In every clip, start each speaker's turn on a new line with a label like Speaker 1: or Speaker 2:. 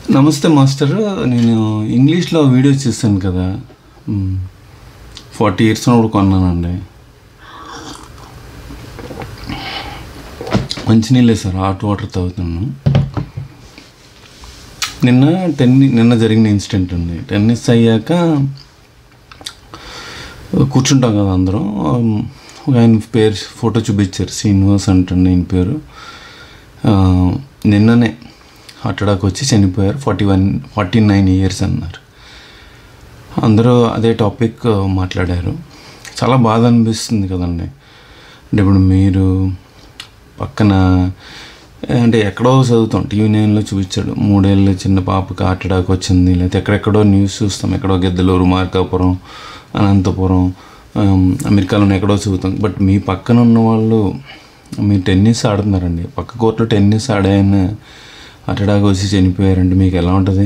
Speaker 1: నమస్తే మాస్టర్ నేను ఇంగ్లీష్లో వీడియో చూస్తాను కదా ఫార్టీ ఇయర్స్ ఉన్నప్పుడు కొన్నానండి మంచినీళ్ళే సార్ హాట్ వాటర్ తాగుతున్నాను నిన్న టెన్ని నిన్న జరిగిన ఇన్సిడెంట్ అండి టెన్నిస్ అయ్యాక కూర్చుంటాం కదా అందరం ఒక ఆయన పేరు ఫోటో చూపించారు శ్రీనివాస్ అంటండి ఆయన పేరు ఆ, నిన్ననే హార్ట్ అటాక్ వచ్చి చనిపోయారు forty one forty nine years అన్నారు అందరూ అదే టాపిక్ మాట్లాడారు చాలా బాధ అనిపిస్తుంది కదండి అంటే ఇప్పుడు మీరు పక్కన అంటే ఎక్కడో చదువుతాం టీవీ నైన్లో చూపించాడు మూడేళ్ళ చిన్న పాపకి హార్ట్ అటాక్ వచ్చింది లేకపోతే ఎక్కడెక్కడో న్యూస్ చూస్తాం ఎక్కడో గెద్దలూరు మార్కాపురం అనంతపురం ఆమ్, అమెరికాలో ఎక్కడో చదువుతాం బట్ మీ పక్కన ఉన్న వాళ్ళు మీరు టెన్నిస్ ఆడుతున్నారండి పక్క కోర్టులో టెన్నిస్ ఆడాయన హార్ట్ అటాక్ వచ్చి చనిపోయారంటే మీకు ఎలా ఉంటుంది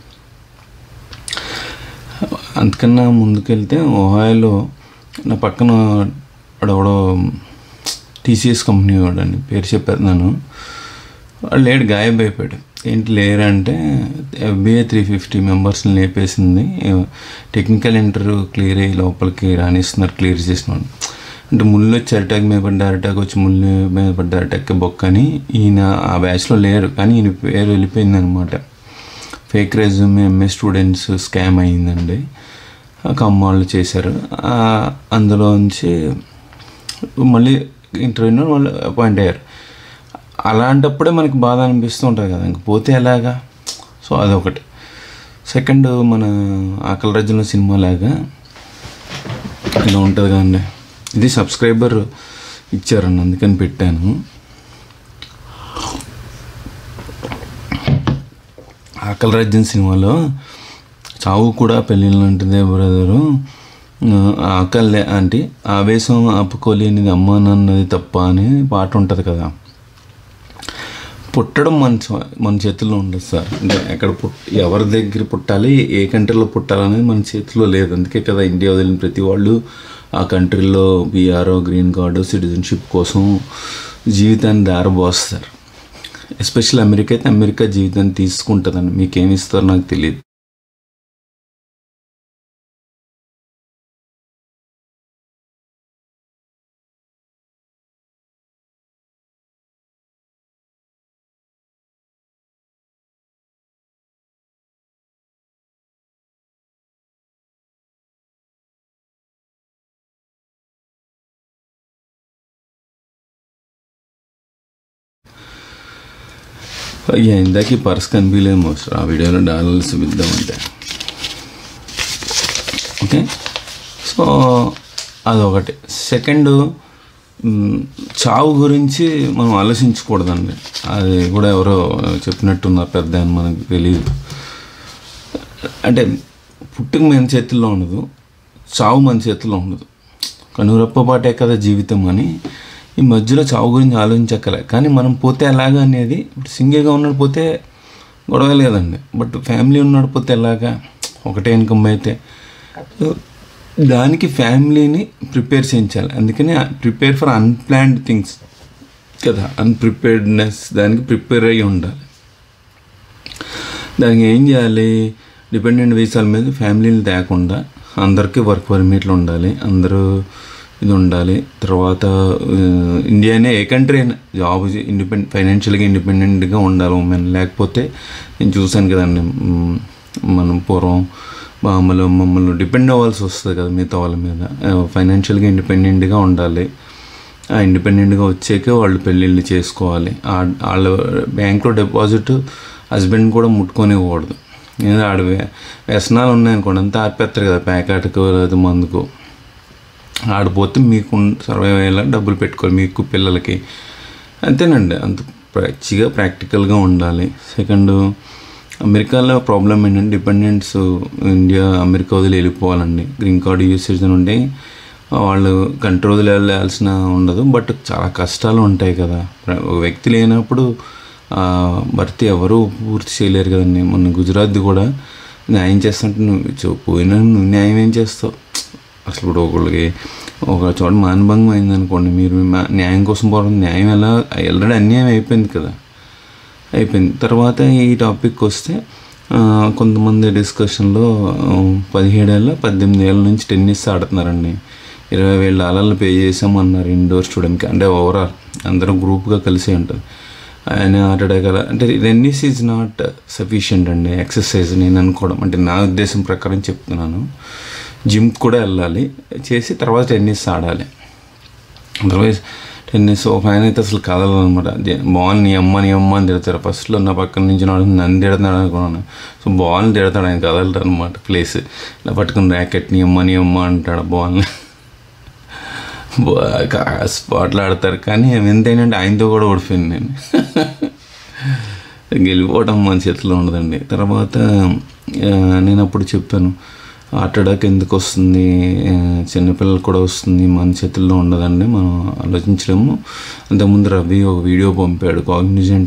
Speaker 1: అంతకన్నా ముందుకెళ్తే ఓహాయోలో నా పక్కన వాడెవడో టీసీఎస్ కంపెనీ వాడండి పేరు చెప్పేస్తున్నాను వాడు లేడు గాయబ్ అయిపోయాడు ఏంటి లేరంటే ఎఫ్బిఐ త్రీ ఫిఫ్టీ మెంబర్స్ని లేపేసింది టెక్నికల్ ఇంటర్వ్యూ క్లియర్ అయ్యి లోపలికి రానిస్తున్నారు క్లియర్ చేసినాడు అంటే ముళ్ళు వచ్చి అటాక్ మీద పడ్డ అటాక్ వచ్చి ముళ్ళు మీద పడ్డ అటాక్ బొక్క అని ఈయన ఆ బ్యాచ్లో లేరు కానీ ఈయన పేరు వెళ్ళిపోయింది అనమాట fake resume MA students scam అయ్యిందండి కమ్మాళ్ళు చేశారు ఆ, అందులోంచి మళ్ళీ ఇంటర్వ్యూలో వాళ్ళు అపాయింట్ అయ్యారు అలాంటప్పుడే మనకి బాధ అనిపిస్తూ ఉంటుంది కదా ఇంక పోతే ఎలాగా సో అదొకటి సెకండ్ మన ఆకలి రాజ్యంలో సినిమా లాగా ఇలా ఉంటుంది కదండి ఇది సబ్స్క్రైబర్ ఇచ్చారండి అందుకని పెట్టాను ఆకలి రాజ్యం సినిమాలో చావు కూడా పెళ్ళిళ్ళు లాంటిదే బ్రదరు ఆకలి అంటే ఆవేశం ఆపుకోలేనిది అమ్మ నాన్నది తప్ప అని పాట ఉంటుంది కదా పుట్టడం మన చ- మన చేతుల్లో ఉండదు సార్ అంటే ఎక్కడ పుట్ ఎవరి దగ్గర పుట్టాలి ఏ కంట్రీలో పుట్టాలనేది మన చేతిలో లేదు అందుకే కదా ఇండియా వదిలిన ప్రతి వాళ్ళు ఆ కంట్రీలో బీఆర్ఓ గ్రీన్ కార్డు సిటిజన్షిప్ కోసం జీవితాన్ని దారబోస్తారు ఎస్పెషల్ అమెరికా అయితే అమెరికా జీవితాన్ని తీసుకుంటుందండి మీకేమి ఇస్తారో నాకు తెలియదు అయ్యా ఇందాక ఈ పర్స్ కనిపించలేదు మోస్టర్ ఆ వీడియోలో డాలర్స్ చూపిద్దామంటే ఓకే సో అదొకటి సెకండ్ మ్, చావు గురించి మనం ఆలోచించకూడదండి అది కూడా ఎవరో చెప్పినట్టున్నారు పెద్ద అని మనకు తెలియదు అంటే పుట్టుక మన చేతుల్లో ఉండదు చావు మన చేతుల్లో ఉండదు కనురెప్పపాటే కదా జీవితం అని ఈ మధ్యలో చావు గురించి ఆలోచించక్కలే కానీ మనం పోతే ఎలాగా అనేది ఇప్పుడు సింగిల్గా ఉన్నాడు పోతే గొడవ లేదండి బట్ ఫ్యామిలీ ఉన్నాడు పోతే ఎలాగా ఒకటే ఇన్కమ్ అయితే సో దానికి ఫ్యామిలీని ప్రిపేర్ చేయించాలి అందుకని ప్రిపేర్ ఫర్ అన్ప్లాన్డ్ థింగ్స్ కదా అన్ప్రిపేర్డ్నెస్ దానికి ప్రిపేర్ అయ్యి ఉండాలి దానికి ఏం చేయాలి డిపెండెంట్ వీసాల మీద ఫ్యామిలీని తేకుండా అందరికీ వర్క్ పర్మిట్లు ఉండాలి అందరూ ఇది ఉండాలి తర్వాత ఆ, ఇండియానే ఏ కంట్రీ అయినా జాబ్ ఇండిపెండెంట్ ఫైనాన్షియల్గా ఇండిపెండెంట్గా ఉండాలి ఉమెన్ లేకపోతే నేను చూశాను కదండి మ్, మనం పూర్వం బామ్మలు మమ్మల్ని డిపెండ్ అవ్వాల్సి వస్తుంది కదా మిగతా వాళ్ళ మీద ఫైనాన్షియల్గా ఇండిపెండెంట్గా ఉండాలి ఆ ఇండిపెండెంట్గా వచ్చాక వాళ్ళు పెళ్ళిళ్ళు చేసుకోవాలి ఆ- వాళ్ళ బ్యాంక్లో డిపాజిట్ హస్బెండ్ కూడా ముట్టుకోనివ్వకూడదు ఎందుకంటే ఆడ వ్య- వ్యసనాలు ఉన్నాయనుకోండి అంతా ఆపేస్తారు కదా ప్యాకెట్కు లేదా మందుకు ఆడిపోతే మీకు సర్వైవ్ అయ్యేలా డబ్బులు పెట్టుకోవాలి మీకు పిల్లలకి అంతేనండి అంత పచ్చిగా ప్రాక్టికల్గా ఉండాలి సెకండ్ అమెరికాలో ప్రాబ్లం ఏంటంటే డిపెండెంట్స్ ఇండియా అమెరికా వదిలి వెళ్ళిపోవాలండి గ్రీన్ కార్డు యూసేజ్ ఉంటే వాళ్ళు కంట్రీ వదిలి వెళ్ళాల్సిన ఉండదు బట్ చాలా కష్టాలు ఉంటాయి కదా ప్ర- ఒక వ్యక్తి లేనప్పుడు ఆ, భర్తీ ఎవరు పూర్తి చేయలేరు కదండి మొన్న గుజరాత్ కూడా న్యాయం చేస్తుంటే నువ్వు చూ- పోయినా నువ్వు న్యాయం ఏం చేస్తావు అసలు ఇప్పుడు ఒకళ్ళకి ఒక చోట మానభంగం అయింది అనుకోండి మీరు మా- న్యాయం కోసం పోవడం న్యాయం ఎలా ఆల్రెడీ అన్యాయం అయిపోయింది కదా అయిపోయింది తర్వాత ఈ టాపిక్ వస్తే ఆ, కొంతమంది డిస్కషన్లో ఆ, పదిహేడేళ్ళ పద్దెనిమిది ఏళ్ళ నుంచి టెన్నిస్ ఆడుతున్నారండి ఇరవై వేల డాలర్లు పే చేసామన్నారు ఇండోర్ స్టూడెంట్కి అంటే ఓవరాల్ అందరూ గ్రూప్గా కలిసి ఉంటుంది ఆయన ఆడాడే కదా అంటే టెన్నిస్ ఈజ్ నాట్ సఫిషియంట్ అండి ఎక్సర్సైజ్ నేను అనుకోవడం అంటే నా ఉద్దేశం ప్రకారం చెప్తున్నాను జిమ్ కూడా వెళ్ళాలి చేసి తర్వాత టెన్నిస్ ఆడాలి అదర్వైజ్ టెన్నిస్ ఒక ఆయన అయితే అసలు కదలనమాట బాల్ నీ అమ్మ నీ అమ్మ అని తిడతారు ఫస్ట్లో నా పక్కన నుంచి నాడు నన్ను తిడతాడు అనుకున్నాను సో బాల్ని తిడతాడు ఆయన కదలడు అనమాట ప్లేస్ ఇలా పట్టుకుని ర్యాకెట్ నీ అమ్మ నీ అమ్మ అంటాడు బాల్ని స్పాట్లో ఆడతారు కానీ ఎంతైనా ఆయనతో కూడా ఓడిపోయాను నేను గెలిపోవడం మన చేతిలో ఉండదండి తర్వాత ఆ, నేను అప్పుడు చెప్పాను హార్ట్ అటాక్ ఎందుకు వస్తుంది ఆ, చిన్నపిల్లలు కూడా వస్తుంది మన చేతుల్లో ఉండదండి మనం ఆలోచించడము అంతకుముందు రవి ఒక వీడియో పంపాడు కాగ్నిజెంట్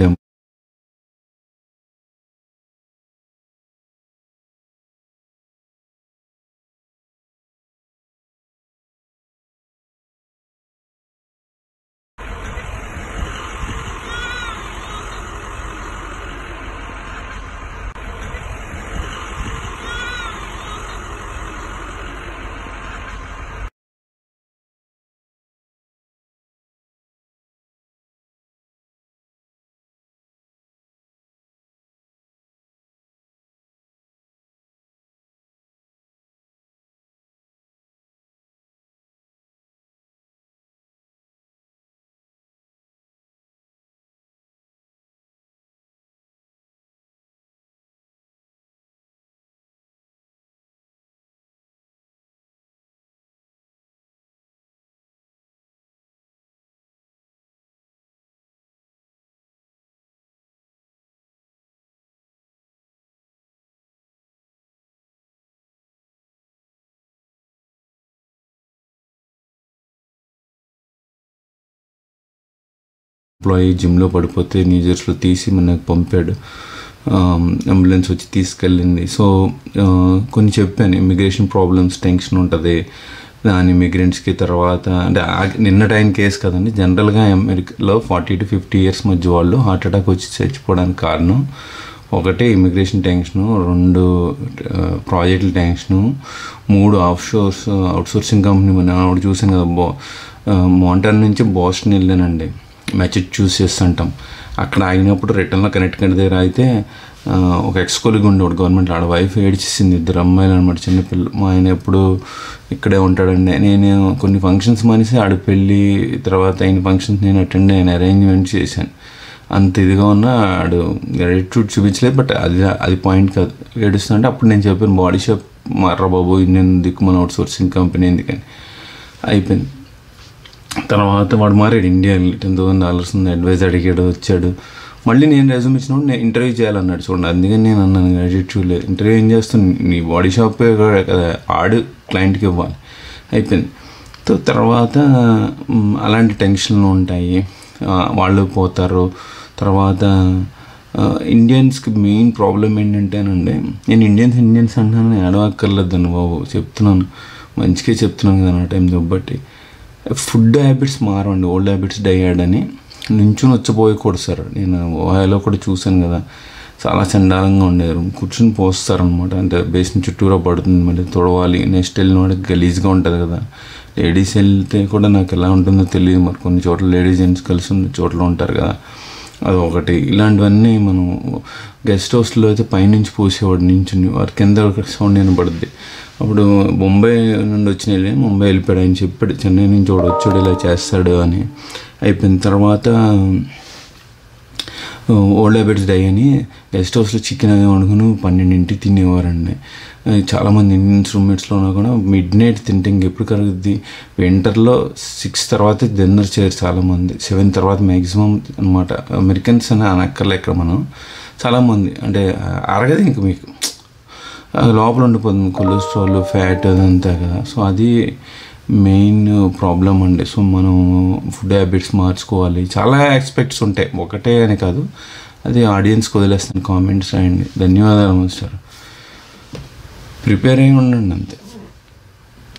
Speaker 1: ఎంప్లాయీ జిమ్లో పడిపోతే న్యూజెర్స్లో తీసి మనకు పంపాడు అంబులెన్స్ వచ్చి తీసుకెళ్ళింది సో ఆ, కొన్ని చెప్పాను ఇమిగ్రేషన్ ప్రాబ్లమ్స్ టెన్షన్ ఉంటుంది దాని ఇమిగ్రెంట్స్కి తర్వాత అంటే ఆ- నిన్నటి ఆయన కేసు కదండి జనరల్గా అమెరికాలో ఫార్టీ టు ఫిఫ్టీ ఇయర్స్ మధ్య వాళ్ళు హార్ట్ అటాక్ వచ్చి చచ్చిపోవడానికి కారణం ఒకటి ఇమిగ్రేషన్ టెన్షను రెండు ప్రాజెక్టుల టెన్షను మూడు offshores outsourcing company మనం ఆవిడ చూసాం కదా బో మోంటాన్ నుంచి బాస్టన్ వెళ్ళానండి మ్యాచెస్ చూస్ చేస్తుంటాం అక్కడ ఆగినప్పుడు రిటర్న్లో కనెక్ట్ దగ్గర అయితే ఆ, ఒక ఎక్స్కోలిగ్ ఉండేవాడు గవర్నమెంట్ ఆడ వైఫ్ ఏడ్చేసింది ఇద్దరు అమ్మాయిలు అనమాట చిన్నపిల్లలు మా ఆయన ఎప్పుడు ఇక్కడే ఉంటాడండి నేను కొన్ని ఫంక్షన్స్ మానేసి ఆడ పెళ్ళి తర్వాత అయిన ఫంక్షన్స్ నేను అటెండ్ అయిన అరేంజ్మెంట్ చేశాను అంత ఇదిగా ఉన్న ఆడు యాటిట్యూడ్ చూపించలేదు బట్ అది అది పాయింట్ కాదు ఏడుస్తుంటే అప్పుడు నేను చెప్పాను బాడీ షాప్ మార్రా బాబు ఇండియన్ దిక్కు మన అవుట్ సోర్సింగ్ కంపెనీ ఎందుకని అయిపోయింది తర్వాత వాడు మారాడు ఇండియా టెన్ థౌసండ్ డాలర్స్ ఉంది అడ్వైజ్ అడిగాడు వచ్చాడు మళ్ళీ నేను రెజ్యూమ్ ఇచ్చినప్పుడు నేను ఇంటర్వ్యూ చేయాలన్నాడు చూడండి అందుకని నేను అన్నాను యాటిట్యూడ్ లేదు ఇంటర్వ్యూ ఏం చేస్తాను నీ బాడీ షాపే కదా ఆడు క్లయింట్కి ఇవ్వాలి అయిపోయింది తో- తర్వాత మ్, అలాంటి టెన్షన్లు ఉంటాయి ఆ, వాళ్ళు పోతారు తర్వాత ఆ, ఇండియన్స్కి మెయిన్ ప్రాబ్లం ఏంటంటేనండి నేను ఇండియన్స్ ఇండియన్స్ అంటున్నాను నేను అడవక్కర్లేదండి బాబు చెప్తున్నాను మంచిగా చెప్తున్నాను కదా నా టైం బట్టి ఫుడ్ హ్యాబిట్స్ మారండి ఓల్డ్ హ్యాబిట్స్ డయ్యాడ్ అని నుంచుని వచ్చిపోయకూడదు సార్ నేను ఓహాలో కూడా చూశాను కదా చాలా చండాలంగా ఉండేది కూర్చుని పోస్తారనమాట అంటే బేసిన్ చుట్టూరా పడుతుంది మళ్ళీ తొడవాలి నెక్స్ట్ వెళ్ళిన వాడికి గలీజ్గా ఉంటుంది కదా లేడీస్ వెళ్తే కూడా నాకు ఎలా ఉంటుందో తెలియదు మరి కొన్ని చోట్ల లేడీస్ జెంట్స్ కలిసి ఉన్న చోట్ల ఉంటారు కదా అది ఒకటి ఇలాంటివన్నీ మనం గెస్ట్ హౌస్లో అయితే పైనుంచి పోసేవాడు నించుని వారి కింద ఒక సౌండ్ వినపడుద్ది అప్పుడు బొంబాయి నుండి వచ్చిన వెళ్ళి ముంబై వెళ్ళిపోయాడు ఆయన చెప్పాడు చెన్నై నుంచి వాడు వచ్చాడు ఇలా చేస్తాడు అని అయిపోయిన తర్వాత ఓల్డ్ హ్యాబిట్స్ డే అని గెస్ట్ హౌస్లో చికెన్ అది వండుకుని పన్నెండింటికి తినేవారండి ఆ, చాలామంది ఇండియన్స్ రూమ్మేట్స్లో ఉన్నా కూడా మిడ్ నైట్ తింటే ఇంకెప్పుడు కలుగుద్ది వింటర్లో సిక్స్ తర్వాత డిన్నర్ చేయరు చాలామంది సెవెన్ తర్వాత మ్యాక్సిమం అనమాట అమెరికన్స్ అని అనక్కర్లే ఇక్కడ మనం చాలామంది అంటే అరగదు ఇంక మీకు అది లోపల ఉండిపోతుంది కొలెస్ట్రాల్ ఫ్యాట్ అదంతా కదా సో అది మెయిన్ ప్రాబ్లం అండి సో మనం ఫుడ్ హ్యాబిట్స్ మార్చుకోవాలి చాలా ఆస్పెక్ట్స్ ఉంటాయి ఒకటే అని కాదు అది ఆడియన్స్కి వదిలేస్తాను కామెంట్స్ రాయండి ధన్యవాదాలు మాస్టర్ ప్రిపేర్ అయి ఉండండి అంతే